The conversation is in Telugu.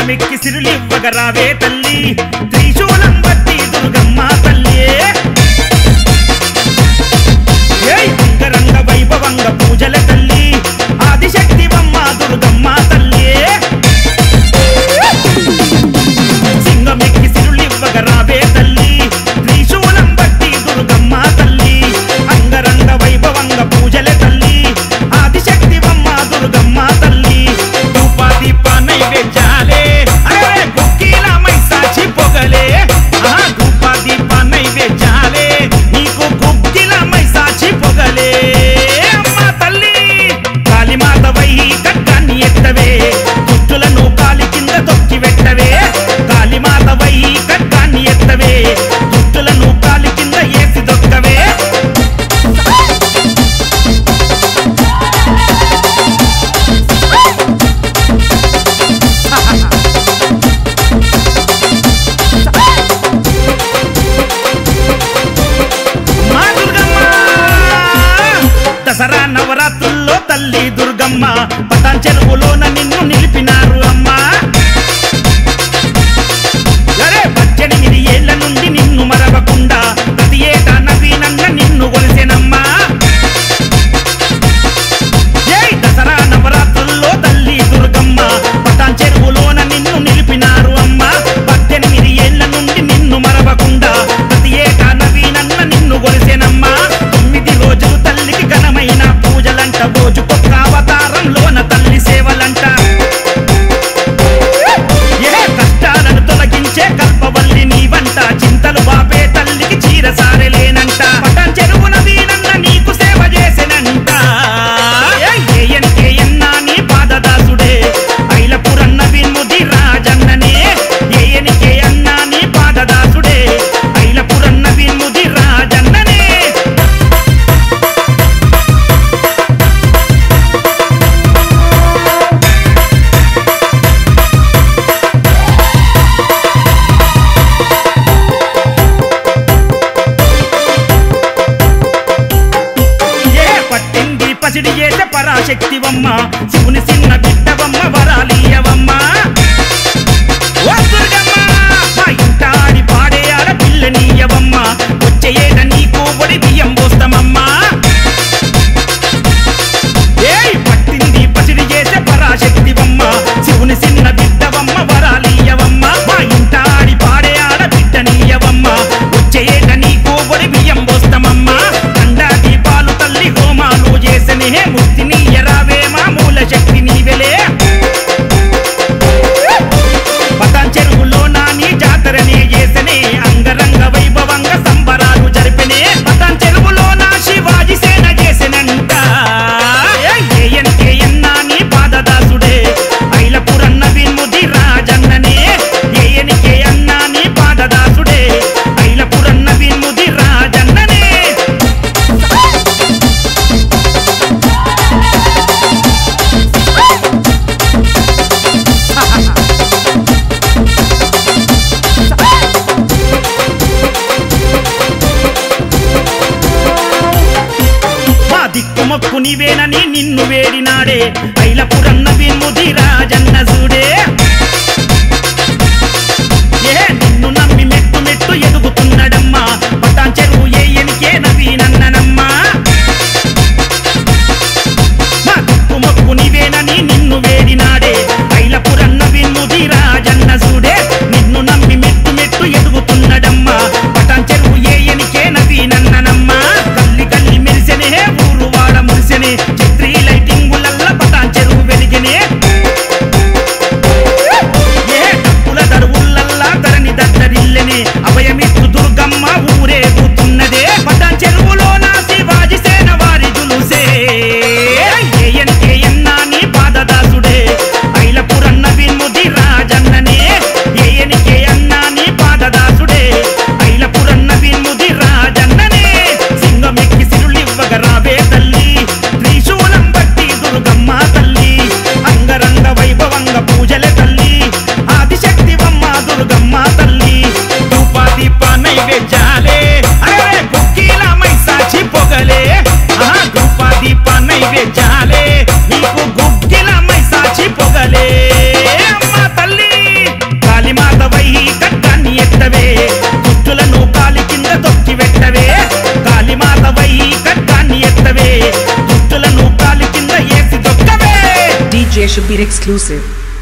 సింగమెక్కి సిరులివ్వగ రావే తల్లి త్రిశూలం బట్టి దుర్గమ్మ తల్లి ఏయ్ అంగరంగ వైభవంగ పూజల తల్లి ఆదిశక్తివమ్మ దుర్గమ్మ తల్లి సింగమెక్కి సిరులివ్వగ రావే తల్లి త్రిశూలం బట్టి దుర్గమ్మ తల్లి అంగరంగ వైభవంగ పూజల తల్లి ఆదిశక్తివమ్మ దుర్గమ్మ తల్లి ధూపాదీప నైవేద్యాలే అరే బుక్కీల మైసాచి పొగలే ఆ ధూపాదీప నైవేద్యాలే నీకు గుగ్గిల మైసాచి పొగలే అమ్మ తల్లి కాళీమాత వై కట్టాన్ని ఎత్తవే దుష్టులను కాలి కింద తొక్కి పెట్టవే కాళీమాత వై కట్టాన్ని ఎత్తవే దుష్టులను కాలి కింద ఏసి దొక్కవే మా దుర్గమ్మ దసరా నవరాత్రుల్లో తల్లి దుర్గమ్మ పటాన్ చెరువులోన నిన్ను నిలిపినారు అమ్మా అరే పద్దెనిమిది ఏళ్ల నుండి నిన్ను మరవకుండా ప్రతి ఏటా నవీనంగా నిన్ను కొలిసెనమ్మా జై దసరా నవరాత్రుల్లో తల్లి దుర్గమ్మ పటాన్ చెరువులోన నిన్ను నిలిపినారు అమ్మ పద్దెనిమిది ఏళ్ల నుండి నిన్ను మరవకుండా ప్రతి ఏటా నవీనన్న నిన్ను కొలిసెనమ్మా తొమ్మిది రోజులు తల్లికి ఘనమైన పూజలంట రోజుకొక్క అవతారంలోన తల్లి సేవలంట ఏ కష్టాలను తొలగించే కల్పవల్లి నీవంట చింతలు బాపే తల్లికి చీర సారెలేనంట పటం చెరువున వీనన్న నీకు సేవ చేసెనంట ఏయనికేయన్నా నీ పాదదాసుడే ఐలపురన్న విన్ముది రాజన్ననే ఏయనికే అన్నా నీ పాదదాసుడే ఐలపురన్న విన్ముది రాజన్ననే ఏ పట్టింది పసిడి చేసే పరాశక్తివమ్మ శివుని చిన్న బిడ్డవమ్మ వరాలీయవమ్మ ఓ దుర్గమ్మ మా ఇంట ఆడి పాడే ఆడ పిల్లనీయవమ్మ వచ్చే ఏట నీకు ఒడి బియ్యం పోస్తామమ్మా ఏయ్ పట్టింది పసిడి చేసే పరాశక్తివమ్మ శివుని చిన్న బిడ్డవమ్మ వరాలీయవమ్మ మా ఇంట ఆడి పాడే ఆడ బిడ్డనీయవమ్మ వచ్చే ఏట నీకు ఒడి బియ్యం పోస్తామమ్మా కండా దీపాలు తల్లి హోమాలు చేసనే ముక్తి నీయరావే మా మూల శక్తి నీవెలే పటాన్ చెరువులో నాని జాతరనే చేసనే అంగరంగ వైభవంగా సంబరాలు జరిపినే పటాన్ చెరువులో నా శివాజీ సేన చేసెనంట ఏయనికేయన్నా నీ పాదదాసుడే ఐలపురన్న విన్ముది రాజన్ననే ఏయనికే అన్నా నీ పాదదాసుడే ఐలపురన్న విన్ముది రాజన్ననే మా దిక్కుమొక్కు నీవేనని నిన్ను వేడినాడే ఐలపురన్న విన్ముది రాజన్న చూడే ఏ నిన్ను నమ్మి మెట్టు మెట్టు ఎదుగుతున్నాడమ్మా పటాన్ చెరువు ఏయనికే నవీనన్ననమ్మా మా దిక్కుమొక్కు నీవేనని నిన్ను వేడినాడే ఐలపురన్న విన్ముది రాజన్న చూడే నిన్ను నమ్మి మెట్టు మెట్టు ఎదుగుతున్నాడమ్మా పటాన్ చెరువు ఏయనికే నవీనన్ననమ్మా కల్లి కల్లి మెరిసెనే ఊరు వాడ మురిసెనే చిత్రీ లైటింగులల్ల పటాన్ చెరువు వెలిగెనే Shabir exclusive.